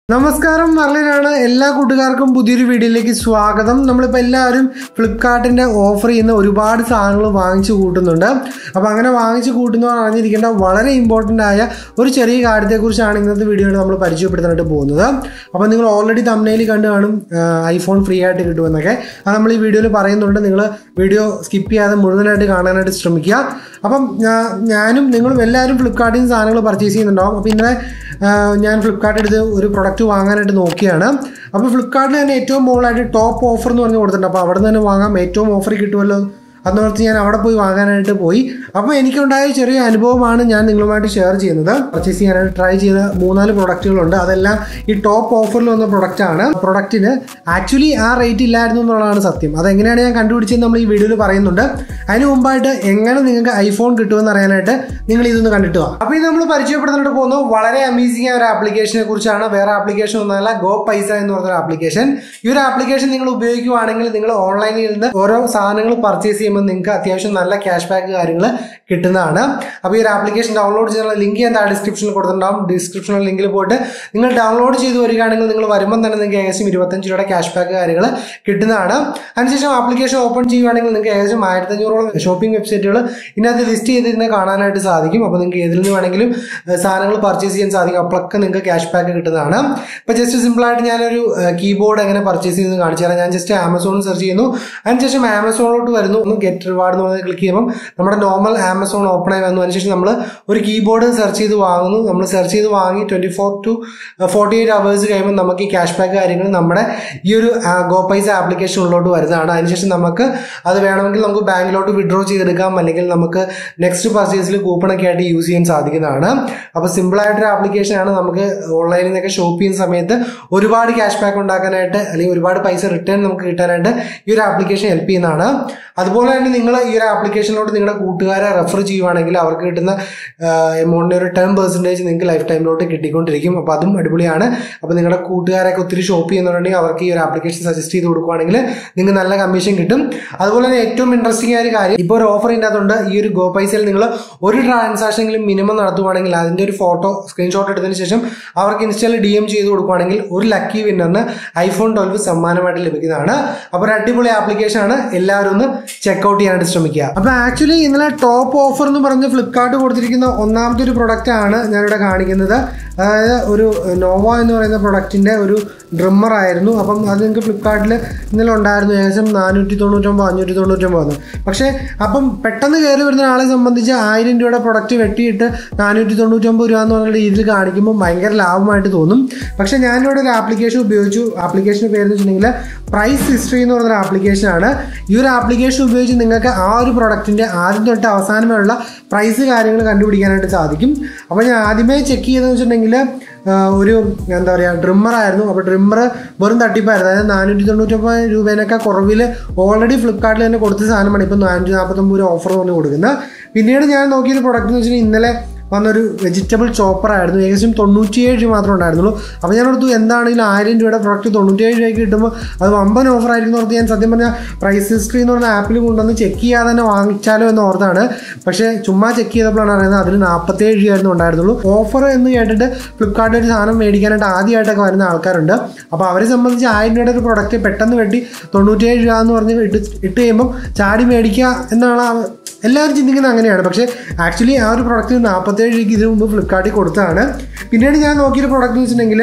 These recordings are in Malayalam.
നമസ്കാരം മർലിനാണ് എല്ലാ കൂട്ടുകാർക്കും പുതിയൊരു വീഡിയോയിലേക്ക് സ്വാഗതം നമ്മളിപ്പോൾ എല്ലാവരും ഫ്ലിപ്കാർട്ടിൻ്റെ ഓഫർ ചെയ്യുന്ന ഒരുപാട് സാധനങ്ങൾ വാങ്ങിച്ചു കൂട്ടുന്നുണ്ട് അപ്പോൾ അങ്ങനെ വാങ്ങിച്ചു കൂട്ടുന്നവർ അറിഞ്ഞിരിക്കേണ്ട വളരെ ഇമ്പോർട്ടൻ്റ് ആയ ഒരു ചെറിയ കാര്യത്തെക്കുറിച്ചാണ് ഇന്നത്തെ വീഡിയോയിൽ നമ്മൾ പരിചയപ്പെടുത്താനായിട്ട് പോകുന്നത് അപ്പോൾ നിങ്ങൾ ഓൾറെഡി തമ്മനയിൽ കണ്ട് കാണും ഐഫോൺ ഫ്രീ ആയിട്ട് കിട്ടുമെന്നൊക്കെ അത് നമ്മൾ ഈ വീഡിയോയിൽ പറയുന്നുണ്ട് നിങ്ങൾ വീഡിയോ സ്കിപ്പ് ചെയ്യാതെ മുഴുവനായിട്ട് കാണാനായിട്ട് ശ്രമിക്കുക അപ്പം ഞാ- ഞാനും നിങ്ങളും എല്ലാവരും ഫ്ലിപ്കാർട്ടിൽ നിന്ന് സാധനങ്ങൾ പർച്ചേസ് ചെയ്യുന്നുണ്ടാവും അപ്പോൾ ഇന്നലെ ആ, ഞാൻ ഫ്ലിപ്കാർട്ട് എടുത്ത് ഒരു പ്രൊഡക്റ്റ് വാങ്ങാനായിട്ട് നോക്കിയാണ് അപ്പോൾ ഫ്ലിപ്കാർട്ടിൽ തന്നെ ഏറ്റവും മുകളിലായിട്ട് ടോപ്പ് ഓഫർ എന്ന് പറഞ്ഞ് കൊടുത്തിട്ടുണ്ട് അപ്പോൾ അവിടെ നിന്ന് തന്നെ വാങ്ങാം ഏറ്റവും ഓഫർ കിട്ടുമല്ലോ അന്നോർത്ത് ഞാൻ അവിടെ പോയി വാങ്ങാനായിട്ട് പോയി അപ്പോൾ എനിക്കുണ്ടായ ചെറിയ അനുഭവമാണ് ഞാൻ നിങ്ങളുമായിട്ട് ഷെയർ ചെയ്യുന്നത് പർച്ചേസ് ചെയ്യാനായിട്ട് ട്രൈ ചെയ്ത മൂന്നാല് പ്രൊഡക്റ്റുകളുണ്ട് അതെല്ലാം ഈ ടോപ്പ് ഓഫറിൽ വന്ന പ്രൊഡക്റ്റാണ് പ്രൊഡക്റ്റിന് ആക്ച്വലി ആ റേറ്റ് ഇല്ലായിരുന്നു എന്നുള്ളതാണ് സത്യം അതെങ്ങനെയാണ് ഞാൻ കണ്ടുപിടിച്ചത് നമ്മൾ ഈ വീഡിയോയിൽ പറയുന്നുണ്ട് അതിന് മുമ്പായിട്ട് എങ്ങനെ നിങ്ങൾക്ക് ഐഫോൺ കിട്ടുമെന്ന് അറിയാനായിട്ട് നിങ്ങൾ ഇതൊന്ന് കണ്ടിട്ട് വാ അപ്പോൾ ഇത് നമ്മൾ പരിചയപ്പെടുന്നിട്ട് പോകുന്നു വളരെ അമേസിംഗ് ആയ ഒരു ആപ്ലിക്കേഷനെ കുറിച്ചാണ് വേറെ ആപ്ലിക്കേഷൻ ഒന്നല്ല ഗോ പൈസ എന്ന് പറഞ്ഞ ആപ്ലിക്കേഷൻ ഈ ഒരു ആപ്ലിക്കേഷൻ നിങ്ങൾ ഉപയോഗിക്കുവാണെങ്കിൽ നിങ്ങൾ ഓൺലൈനിൽ നിന്ന് ഓരോ സാധനങ്ങൾ പർച്ചേസ് ചെയ്യുമ്പോൾ നിങ്ങൾക്ക് അത്യാവശ്യം നല്ല ക്യാഷ് ബാക്ക് കാര്യങ്ങൾ കിട്ടുന്നതാണ് അപ്പോൾ ഈ ഒരു ആപ്ലിക്കേഷൻ ഡൗൺലോഡ് ചെയ്യാനുള്ള ലിങ്ക് ഞാൻ താഴെ ഡിസ്ക്രിപ്ഷനിൽ കൊടുത്തിട്ടുണ്ടാവും ഡിസ്ക്രിപ്ഷനിൽ ലിങ്കിൽ പോയിട്ട് നിങ്ങൾ ഡൗൺലോഡ് ചെയ്ത് വരികയാണെങ്കിൽ നിങ്ങൾ വരുമ്പോൾ തന്നെ നിങ്ങൾക്ക് ഏകദേശം ഇരുപത്തഞ്ച് രൂപയുടെ ക്യാഷ് ബാക്ക് കാര്യങ്ങൾ കിട്ടുന്നതാണ് അതിനുശേഷം ആപ്ലിക്കേഷൻ ഓപ്പൺ ചെയ്യുവാണെങ്കിൽ നിങ്ങൾക്ക് ഏകദേശം ആയിരത്തഞ്ഞൂറോളം ഷോപ്പിംഗ് വെബ്സൈറ്റുകൾ ഇതിനകത്ത് ലിസ്റ്റ് ചെയ്തിരുന്ന് കാണാനായിട്ട് സാധിക്കും അപ്പോൾ നിങ്ങൾക്ക് ഏതിൽ നിന്ന് വേണമെങ്കിലും ഏഹ്, സാധനങ്ങൾ പർച്ചേസ് ചെയ്യാൻ സാധിക്കും അപ്പോഴൊക്കെ നിങ്ങൾക്ക് ക്യാഷ് ബാക്ക് കിട്ടുന്നതാണ് ഇപ്പോൾ ജസ്റ്റ് സിമ്പിളായിട്ട് ഞാനൊരു കീബോർഡ് എങ്ങനെ പർച്ചേസ് ചെയ്യുന്നത് കാണിച്ചു തരാം ഞാൻ ജസ്റ്റ് ആമസോൺ സെർച്ച് ചെയ്യുന്നു അതിനുശേഷം ആമസോണിലോട്ട് വരുന്നു ഒന്ന് ഗെറ്റ് റിവാർഡ് എന്ന് പറഞ്ഞ് ക്ലിക്ക് ചെയ്യുമ്പോൾ നമ്മുടെ നോർമൽ ആമസോൺ ഓപ്പൺ ആയി വന്നു അതിനുശേഷം നമ്മൾ ഒരു കീബോർഡ് സെർച്ച് ചെയ്ത് വാങ്ങുന്നു നമ്മൾ സെർച്ച് ചെയ്ത് വാങ്ങി twenty four to forty eight hours കഴിയുമ്പോൾ നമുക്ക് ഈ ക്യാഷ് ബാക്ക് കാര്യങ്ങൾ നമ്മുടെ ഈ ഒരു ഗോ പൈസ ആപ്ലിക്കേഷനിലോട്ട് വരുന്നതാണ് അതിനുശേഷം നമുക്ക് അത് വേണമെങ്കിൽ നമുക്ക് ബാങ്കിലോട്ട് വിഡ്രോ ചെയ്തെടുക്കാം അല്ലെങ്കിൽ നമുക്ക് നെക്സ്റ്റ് പർച്ചേസിൽ കൂപ്പണൊക്കെ ആയിട്ട് യൂസ് ചെയ്യാൻ സാധിക്കുന്നതാണ് അപ്പോൾ സിമ്പിളായിട്ടൊരു ആപ്ലിക്കേഷനാണ് നമുക്ക് ഓൺലൈനിൽ നിന്നൊക്കെ ഷോപ്പ് ചെയ്യുന്ന സമയത്ത് ഒരുപാട് ക്യാഷ് ബാക്ക് ഉണ്ടാക്കാനായിട്ട് അല്ലെങ്കിൽ ഒരുപാട് പൈസ റിട്ടേൺ നമുക്ക് കിട്ടാനായിട്ട് ഈ ഒരു ആപ്ലിക്കേഷൻ ഹെൽപ്പ് ചെയ്യുന്നതാണ് അതുപോലെ തന്നെ നിങ്ങൾ ഈ ഒരു ആപ്ലിക്കേഷനിലോട്ട് നിങ്ങളുടെ കൂട്ടുകാരെ റെഫർ ചെയ്യുവാണെങ്കിൽ അവർക്ക് കിട്ടുന്ന എമൗണ്ടിൻ്റെ ഒരു ടെൻ പെർസെൻറ്റേജ് നിങ്ങൾക്ക് ലൈഫ് ടൈമിലോട്ട് കിട്ടിക്കൊണ്ടിരിക്കും അപ്പോൾ അതും അടിപൊളിയാണ് അപ്പോൾ നിങ്ങളുടെ കൂട്ടുകാരൊക്കെ ഒത്തിരി ഷോപ്പ് ചെയ്യുന്നുണ്ടെങ്കിൽ അവർക്ക് ഈ ഒരു ആപ്ലിക്കേഷൻ സജസ്റ്റ് ചെയ്ത് കൊടുക്കുവാണെങ്കിൽ നിങ്ങൾക്ക് നല്ല കമ്മീഷൻ കിട്ടും അതുപോലെ തന്നെ ഏറ്റവും ഇൻട്രസ്റ്റിംഗ് ആയ ഒരു കാര്യം ഇപ്പോൾ ഒരു ഓഫർ ഇതിനകത്തുണ്ട് ഈ ഒരു ഗോ പൈസയിൽ നിങ്ങൾ ഒരു ട്രാൻസാക്ഷനെങ്കിലും മിനിമം നടത്തുവാണെങ്കിൽ അതിൻ്റെ ഒരു ഫോട്ടോ സ്ക്രീൻഷോട്ട് എടുത്തതിന് ശേഷം അവർക്ക് ഇൻസ്റ്റയിൽ ഡി എം ചെയ്ത് കൊടുക്കുവാണെങ്കിൽ ഒരു ലക്കി വിന്നറിന് ഐഫോൺ ട്വൽവ് സമ്മാനമായിട്ട് ലഭിക്കുന്നതാണ് അപ്പോൾ ഒരു അടിപൊളി ആപ്ലിക്കേഷൻ ആണ് എല്ലാവരും ഒന്ന് ചെക്കൗട്ട് ചെയ്യാനായിട്ട് ശ്രമിക്കുക അപ്പോൾ ആക്ച്വലി ഇന്നലെ ടോപ്പ് ഓഫർ എന്ന് പറഞ്ഞ് ഫ്ലിപ്കാർട്ട് കൊടുത്തിരിക്കുന്ന ഒന്നാമത്തെ ഒരു പ്രൊഡക്റ്റ് ആണ് ഞാനിവിടെ കാണിക്കുന്നത് അതായത് ഒരു നോവ എന്ന് പറയുന്ന പ്രൊഡക്റ്റിൻ്റെ ഒരു ഡ്രിമ്മർ ആയിരുന്നു അപ്പം അത് നിങ്ങൾക്ക് ഫ്ലിപ്കാർട്ടിൽ ഇന്നലെ ഉണ്ടായിരുന്നു ഏകദേശം നാനൂറ്റി തൊണ്ണൂറ്റൊമ്പത് അഞ്ഞൂറ്റി തൊണ്ണൂറ്റൊമ്പത് പക്ഷേ അപ്പം പെട്ടെന്ന് കയറി വരുന്ന ആളെ സംബന്ധിച്ച് ആയിരം രൂപയുടെ പ്രൊഡക്റ്റ് വെട്ടിയിട്ട് നാനൂറ്റി തൊണ്ണൂറ്റൊമ്പത് രൂപ എന്ന് പറഞ്ഞ രീതിയിൽ കാണിക്കുമ്പോൾ ഭയങ്കര ലാഭമായിട്ട് തോന്നും പക്ഷേ ഞാനിവിടെ ഒരു ആപ്ലിക്കേഷൻ ഉപയോഗിച്ചു ആപ്ലിക്കേഷൻ്റെ പേര് എന്ന് വെച്ചിട്ടുണ്ടെങ്കിൽ പ്രൈസ് ഹിസ്റ്ററി എന്ന് പറയുന്ന ആപ്ലിക്കേഷനാണ് ഈ ഒരു ആപ്ലിക്കേഷൻ ഉപയോഗിച്ച് നിങ്ങൾക്ക് ആ ഒരു പ്രൊഡക്റ്റിൻ്റെ ആദ്യം തൊട്ട് അവസാനം വരെയുള്ള പ്രൈസ് കാര്യങ്ങൾ കണ്ടുപിടിക്കാനായിട്ട് സാധിക്കും അപ്പോൾ ഞാൻ ആദ്യമേ ചെക്ക് ചെയ്തതെന്ന് വെച്ചിട്ടുണ്ടെങ്കിൽ ആഹ് ഒരു എന്താ പറയുക ഡ്രിമ്മർ ആയിരുന്നു അപ്പോൾ ഡ്രിമ്മർ വെറും തട്ടിപ്പായിരുന്നു അതായത് നാനൂറ്റി തൊണ്ണൂറ്റൊമ്പത് രൂപേനൊക്കെ കുറവിൽ ഓൾറെഡി ഫ്ലിപ്കാർട്ടിൽ തന്നെ കൊടുത്ത സാധനമാണ് ഇപ്പോൾ നാനൂറ്റി നാൽപ്പത്തൊമ്പത് രൂപ ഓഫർ പറഞ്ഞ് കൊടുക്കുന്നത് പിന്നീട് ഞാൻ നോക്കിയത് പ്രൊഡക്റ്റ് എന്ന് വെച്ചിട്ടുണ്ടെങ്കിൽ ഇന്നലെ വന്നൊരു വെജിറ്റബിൾ ചോപ്പർ ആയിരുന്നു ഏകദേശം തൊണ്ണൂറ്റിയേഴ് രൂപ മാത്രമേ ഉണ്ടായിരുന്നുള്ളൂ അപ്പോൾ ഞാൻ ഓർത്തു എന്താണെങ്കിലും ആയിരം രൂപയുടെ പ്രൊഡക്റ്റ് തൊണ്ണൂറ്റിയേഴ് രൂപയ്ക്ക് കിട്ടുമ്പോൾ അത് വമ്പൻ ഓഫർ ആയിരിക്കും ഓർത്ത് ഞാൻ സത്യം പറഞ്ഞാൽ പ്രൈസ് ഹിസ്റ്ററി എന്ന് പറഞ്ഞ ആപ്പിൽ കൊണ്ടുവന്ന് ചെക്ക് ചെയ്യാതെ തന്നെ വാങ്ങിച്ചാലോ എന്ന് ഓർത്താണ് പക്ഷേ ചുമ്മാ ചെക്ക് ചെയ്തപ്പോഴാണ് അറിയുന്നത് അതിന് നാൽപ്പത്തേഴ് രൂപയായിരുന്നു ഉണ്ടായിരുന്നുള്ളൂ ഓഫർ എന്ന് കേട്ടിട്ട് ഫ്ലിപ്കാർട്ടിൽ ഒരു സാധനം മേടിക്കാനായിട്ട് ആദ്യമായിട്ടൊക്കെ വരുന്ന ആൾക്കാരുണ്ട് അപ്പോൾ അവരെ സംബന്ധിച്ച് ആയിരം രൂപയുടെ ഒരു പ്രൊഡക്റ്റ് പെട്ടെന്ന് വെട്ടി തൊണ്ണൂറ്റിയേഴ് രൂപ എന്ന് പറഞ്ഞ് ഇട്ട് ഇട്ട് കഴിയുമ്പോൾ ചാടി മേടിക്കുക എന്നാണ് ആ- എല്ലാവരും ചിന്തിക്കുന്നത് അങ്ങനെയാണ് പക്ഷേ ആക്ച്വലി ആ ഒരു പ്രൊഡക്റ്റ് നാൽപ്പത്തേഴ് രൂപയ്ക്ക് ഇതിനു മുമ്പ് ഫ്ലിപ്കാർട്ടിൽ കൊടുത്തതാണ് പിന്നീട് ഞാൻ നോക്കിയൊരു പ്രൊഡക്റ്റ് എന്ന് വെച്ചിട്ടുണ്ടെങ്കിൽ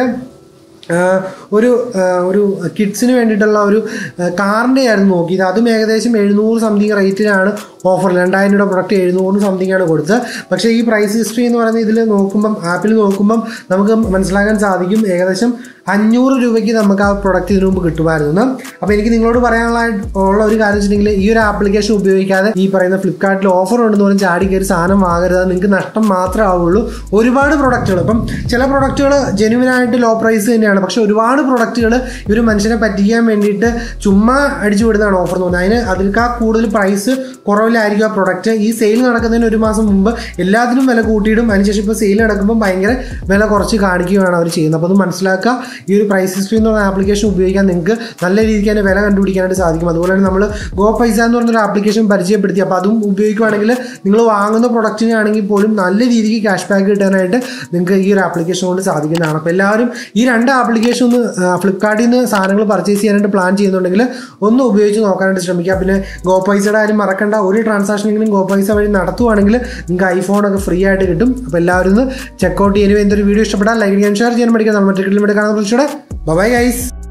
ആഹ് ഒരു ആഹ് ഒരു കിഡ്സിന് വേണ്ടിയിട്ടുള്ള ഒരു കാറിൻ്റെ ആയിരുന്നു നോക്കിയത് അതും ഏകദേശം എഴുന്നൂറ് സംതിങ് റേറ്റിലാണ് ഓഫർ രണ്ടായിരം രൂപയുടെ പ്രൊഡക്റ്റ് എഴുന്നൂറ് സംതിങ് ആണ് കൊടുത്തത് പക്ഷേ ഈ പ്രൈസ് ഹിസ്റ്ററി എന്ന് പറയുന്നത് ഇതിൽ നോക്കുമ്പം ആപ്പിൽ നോക്കുമ്പം നമുക്ക് മനസ്സിലാക്കാൻ സാധിക്കും ഏകദേശം അഞ്ഞൂറ് രൂപയ്ക്ക് നമുക്ക് ആ പ്രൊഡക്റ്റ് ഇതിനു മുമ്പ് കിട്ടുമായിരുന്നു അപ്പോൾ എനിക്ക് നിങ്ങളോട് പറയാനുള്ള ഉള്ള ഒരു കാര്യം വെച്ചിട്ടുണ്ടെങ്കിൽ ഈ ഒരു ആപ്ലിക്കേഷൻ ഉപയോഗിക്കാതെ ഈ പറയുന്ന ഫ്ലിപ്കാർട്ടിൽ ഓഫർ ഉണ്ടെന്ന് പറഞ്ഞ് ചാടി കയറി സാധനം വാങ്ങരുത് അത് നിങ്ങൾക്ക് നഷ്ടം മാത്രമേ ആവുള്ളൂ ഒരുപാട് പ്രൊഡക്റ്റുകൾ ഇപ്പം ചില പ്രൊഡക്റ്റുകൾ ജെനുവിനായിട്ട് ലോ പ്രൈസ് തന്നെയാണ് പക്ഷെ ഒരുപാട് പ്രൊഡക്റ്റുകൾ ഇവർ മനുഷ്യനെ പറ്റിക്കാൻ വേണ്ടിയിട്ട് ചുമ്മാ അടിച്ചു വിടുന്നതാണ് ഓഫർ എന്ന് പറഞ്ഞാൽ അതിന് അതിനേക്കാൾ കൂടുതൽ പ്രൈസ് കുറവിലായിരിക്കും ആ പ്രൊഡക്റ്റ് ഈ സെയിൽ നടക്കുന്നതിന് ഒരു മാസം മുമ്പ് എല്ലാത്തിനും വില കൂട്ടിയിടും അതിനുശേഷം ഇപ്പോൾ സെയിൽ നടക്കുമ്പോൾ ഭയങ്കര വില കുറച്ച് കാണിക്കുകയാണ് അവർ ചെയ്യുന്നത് അപ്പോൾ അത് മനസ്സിലാക്കുക ഈ ഒരു പ്രൈസ് ഹിസ്റ്ററി എന്ന് പറഞ്ഞ ആപ്ലിക്കേഷൻ ഉപയോഗിക്കാൻ നിങ്ങൾക്ക് നല്ല രീതിക്ക് തന്നെ വില കണ്ടുപിടിക്കാനായിട്ട് സാധിക്കും അതുപോലെ തന്നെ നമ്മൾ ഗോ പൈസ എന്ന് പറഞ്ഞൊരു ആപ്ലിക്കേഷൻ പരിചയപ്പെടുത്തി അപ്പോൾ അതും ഉപയോഗിക്കുകയാണെങ്കിൽ നിങ്ങൾ വാങ്ങുന്ന പ്രൊഡക്റ്റിനാണെങ്കിൽ പോലും നല്ല രീതിക്ക് ക്യാഷ് ബാക്ക് കിട്ടാനായിട്ട് നിങ്ങൾക്ക് ഈ ഒരു ആപ്ലിക്കേഷൻ കൊണ്ട് സാധിക്കുന്നതാണ് അപ്പോൾ എല്ലാവരും ഈ രണ്ട് ആപ്ലിക്കേഷൻ ഒന്ന് ഫ്ലിപ്കാർട്ടിൽ നിന്ന് സാധനങ്ങൾ പർച്ചേസ് ചെയ്യാനായിട്ട് പ്ലാൻ ചെയ്യുന്നുണ്ടെങ്കിൽ ഒന്ന് ഉപയോഗിച്ച് നോക്കാനായിട്ട് ശ്രമിക്കുക പിന്നെ ഗോ പൈസയുടെ കാര്യം മറക്കണ്ട ഒരു ട്രാൻസാക്ഷനെങ്കിലും ഗോ പൈസ വഴി നടത്തുവാണെങ്കിൽ നിങ്ങൾക്ക് ഐഫോണൊക്കെ ഫ്രീ ആയിട്ട് കിട്ടും അപ്പോൾ എല്ലാവരും ഒന്ന് ചെക്കൗട്ട് ചെയ്യാനും എന്തൊരു വീഡിയോ ഇഷ്ടപ്പെട്ടാൽ ലൈക്ക് ചെയ്യാൻ ഷെയർ ചെയ്യാൻ പഠിക്കാം നമ്മൾ മറ്റു കാണുന്ന പ്രതീക്ഷയോടെ ബൈ ഗൈസ്